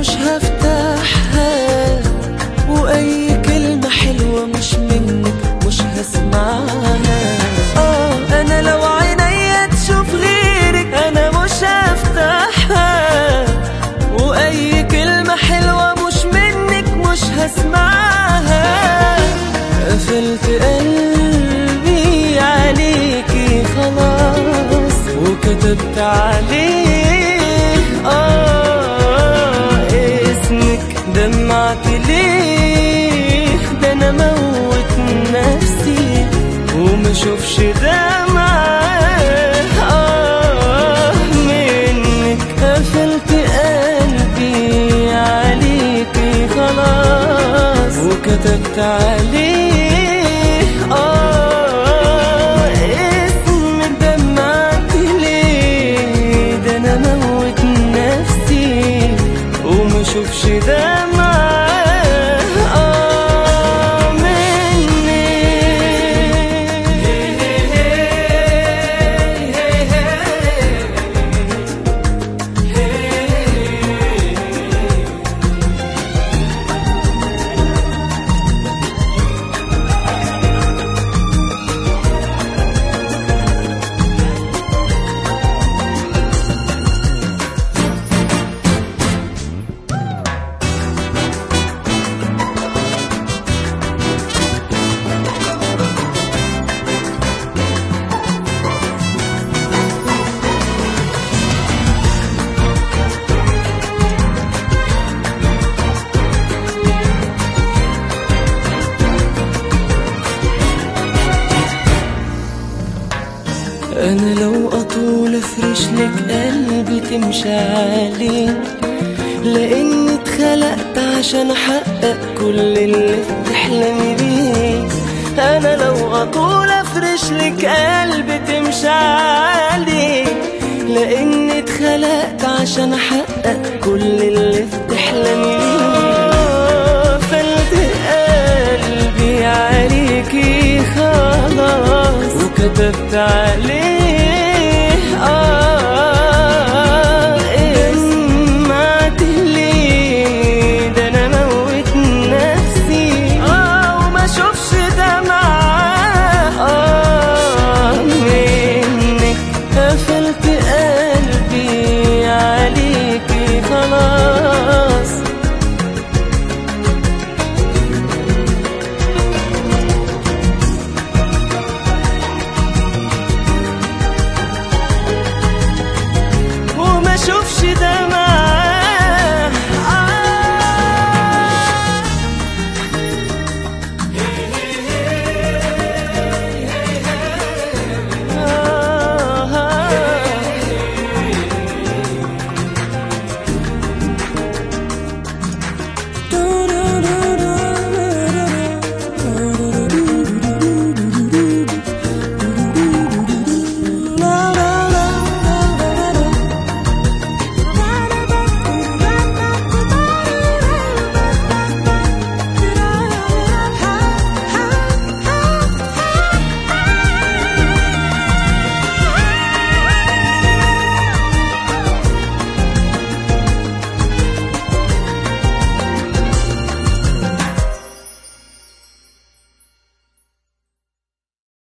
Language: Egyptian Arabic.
مش هفتحها واي كلمة حلوة مش منك مش هسمعها اه انا لو عينيا تشوف غيرك انا مش هفتحها واي كلمة حلوة مش منك مش هسمعها قفلت قلبي عليكي خلاص وكتبت عليه اه اسمك دمعت ليه ده انا موت نفسي وما اشوفش دمعة اه منك قفلت قلبي عليكي خلاص وكتبت عليه اه اسم دمعت ليه ده انا موت نفسي وما اشوفش دمعة آه مني انا لو اطول افرش لك قلبي تمشي عليه لاني اتخلقت عشان احقق كل اللي بتحلمي بيه انا لو اطول افرش لك قلبي تمشي عليه لاني اتخلقت عشان احقق كل اللي بتحلمي بيه فلت قلبي عليكي خلاص وكتبت عليه